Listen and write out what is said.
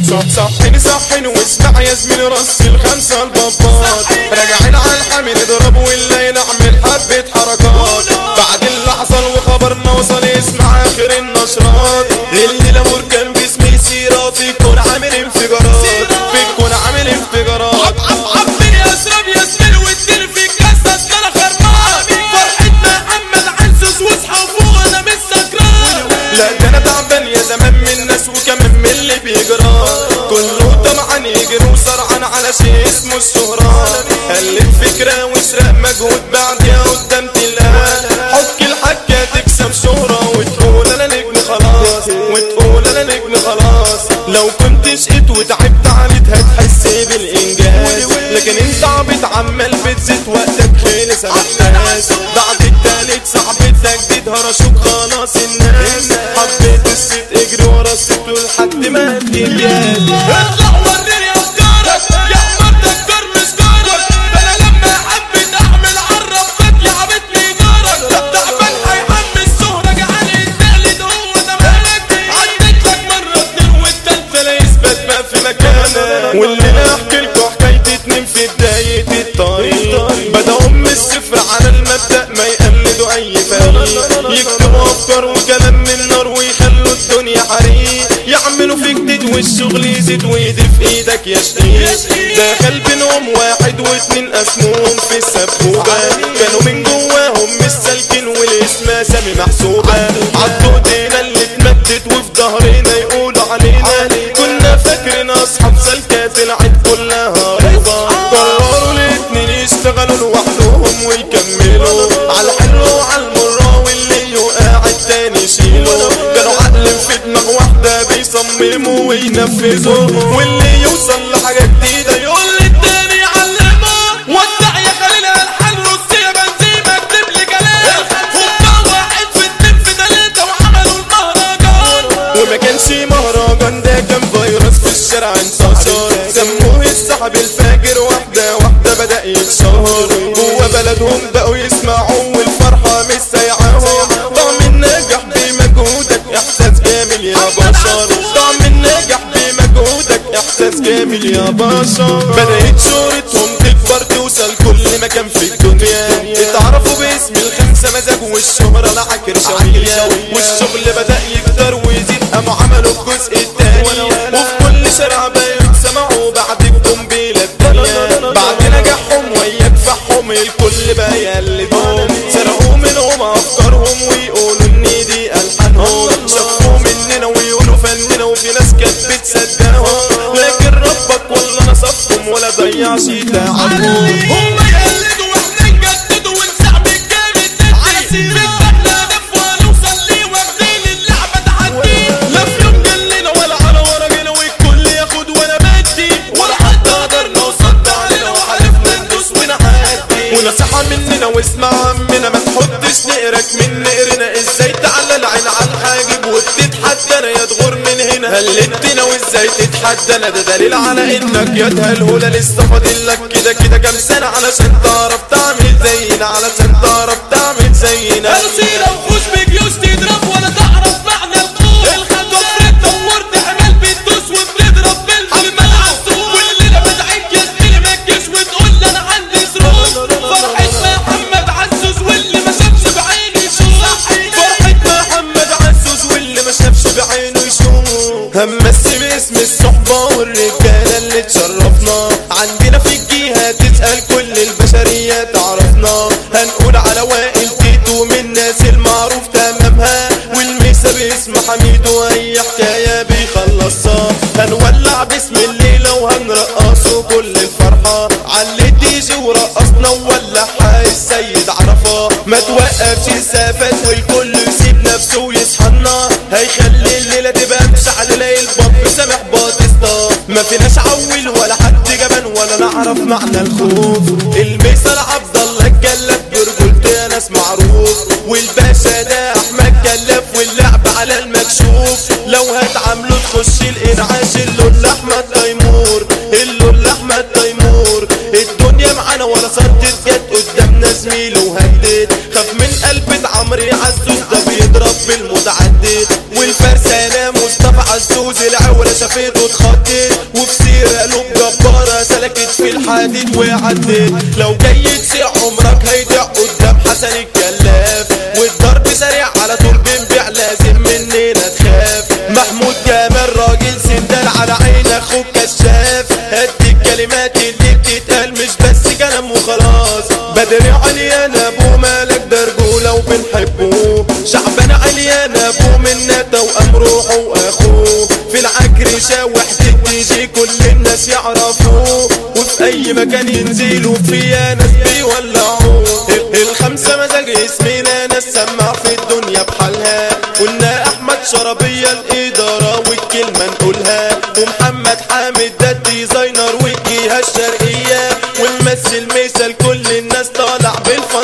صح صحني صحني واسمع يا زميلي رص الخمسة البابات راجعين على الحامي نضرب والليل نعمل حبة حركات بعد اللي حصل وخبرنا وصل اسمع اخر النشرات الليلة مركن باسم سيرات يكون عامل انفجارات بيكون عامل انفجارات عبدني اشرب يا زميل واديني في الكاسة انا خربان فرحة محمد عزوز واصحى فوق انا مش سكران لا ده انا تعبان يا زمان من الناس وكمان من اللي بيجرى كله طمعا يجري وسرعان على شيء اسمه الشهرة قلب فكرة واسرق مجهود بعديها قدام تلاقى حك الحكة تكسب شهرة وتقول انا نجم خلاص وتقول انا نجم خلاص لو كنت شقيت وتعبت عليت هتحس بالانجاز لكن انت عبيط عمال بتزيد وقتك خلص انا محتاج بعد التالت صاحب التجديد هرشوك خلاص الناس حبيت الست اجري ورا الست لحد ما تجيب اطلع وريني افكارك يا حمار تذكر مش جارك ده انا لما حبيت اعمل عرب خد يا عبتني جارك ده تعبان هيحمس سهرة جعان التالت هو ده مالك عديت لك مرة اتنين والتالتة لا يثبت ما في مكانه واللي انا احكي لكم حكايه اتنين في بدايه الطريق بدأوا من الصفر على المبدأ ما يقلدوا اي فريق يكتبوا افكار وكلام من نار ويخلوا الدنيا حريق يعملوا في جديد والشغل يزيد ويدي في ايدك يا شقيق دخل بينهم واحد واتنين اسمهم في السبوبه كانوا من جواهم مش سالكين والاسم سامي محسوبه عدوا ايدينا اللي اتمدت وفي ظهرنا يقولوا علينا كنا فاكرين اصحاب سلكة طلعت كلها هربة قرروا الاتنين يشتغلوا لوحدهم ويكملوا على الحلو وعلى المرة واللي يقع التاني يشيله كانوا عقل في دماغ واحدة بيصمموا وينفذوا واللي يوصل لحاجة جديدة يقول التاني علمه ودع يا خليل الحل رص يا بنزيمة اكتب لي كلام هما واحد في اتنين في تلاتة وعملوا المهرجان وما كانش مهرجان ده كان فيروس في الشارع انتشر سموه السحب الفاجر واحدة واحدة بدأ يتشهر جوا بلدهم بقوا يسمعوا والفرحة مش سايعاهم طعم النجاح بمجهودك احساس جميل يا بشر طعم النجاح بمجهودك احساس جميل يا بشر بدأت شهرتهم تكبر توصل كل مكان في الدنيا اتعرفوا باسم الخمسة مزاج والشهرة لعكر شوية والشغل بدأ يكتر ويزيد قاموا عملوا الجزء التاني وفي كل شارع بقوا يتسمعوا بعد القنبلة الدنيا بعد نجاحهم ويا كفاحهم الكل بقى يقلدهم سرقوا منهم افكارهم ويقولوا ان دي الحانهم شافوا مننا ويقولوا فننا وفي ناس كانت بتصدقهم لكن ربك ولا نصفهم ولا ضيعش تعبهم هما يقلدوا واحنا نجددوا ونسحب الجامد ندي في الدخلة هدف ونوصل ليه واخدين اللعبة تحدي لا في يوم جلنا ولا على ورا جينا والكل ياخد ولا بدي ولا حتى قدرنا وصد علينا وحلفنا ندوس ونعدي ونصيحة مننا واسمع عمنا ما تحطش نقرك من نقرنا ازاي تعلى العين على الحاجب وبتتحدى يا تغور من هنا هلتنا وازاي تتحدى ده دليل على انك يا تهلهولة لسه فاضل لك كده كده كام سنة علشان تعرف تعمل زينا علشان تعرف تعمل زينا أرسيلة وخش بجيوش تضرب ولا تعرف معنى القوة الخطف دورت حمال بتدوس وبتضرب بالملعب والليلة بدعيك يا زميلي ما تجيش وتقول لي أنا عندي ظروف فرحة محمد عزوز واللي ما شافش بعيني يشوف فرحة محمد عزوز واللي ما شافش بعينه يشوف همسي باسم الصحبة والرجالة اللي تشرفنا عندنا في الجهة تسأل كل البشرية تعرفنا هنقول على وائل تيتو من الناس المعروف تمامها والميسا باسم حميد واي حكاية بيخلصها هنولع باسم الليلة وهنرقصه كل الفرحة علي الديجي ورقصنا وولعها السيد عرفة ما توقفش السافات والكل يسيب نفسه ويصحنا هيخلي الليلة تبقى مشعل ليل باب سامح باتستا ما فيناش عول ولا حد جبان ولا نعرف معنى الخوف المثال عبد الله الجلاب برجولته يا ناس معروف والباشا ده احمد جلاف واللعب على المكشوف لو هتعاملوا تخش الانعاش اللون احمد تيمور اللون احمد تيمور الدنيا معانا ولا صدت جت قدامنا زميل وهدد خاف من قلب عمري عزوز ده بيضرب بالمتعدد والفرسانة مصطفى عزوز العورة شافته اتخضت حديد وعديت لو جاي تسيع عمرك هيضيع قدام حسن الكلاف والضرب سريع على طول بنبيع لازم مننا تخاف محمود جمال راجل سندال على عين اخوك كشاف هات الكلمات اللي بتتقال مش بس كلام وخلاص بدري عليان ابو مالك ده رجوله وبنحبه شعبان عليان ابو منا توأم روحه واخوه في العكر شاوح الدي جي كل الناس يعرفوه وفي اي مكان ينزلوا فيها ناس بيولعوه الخمسه مزاج اسمنا ناس سمع في الدنيا بحالها قلنا احمد شربيه الاداره والكلمه نقولها ومحمد حامد ده الديزاينر والجهه الشرقيه ونمثل مثل كل الناس طالع بالفن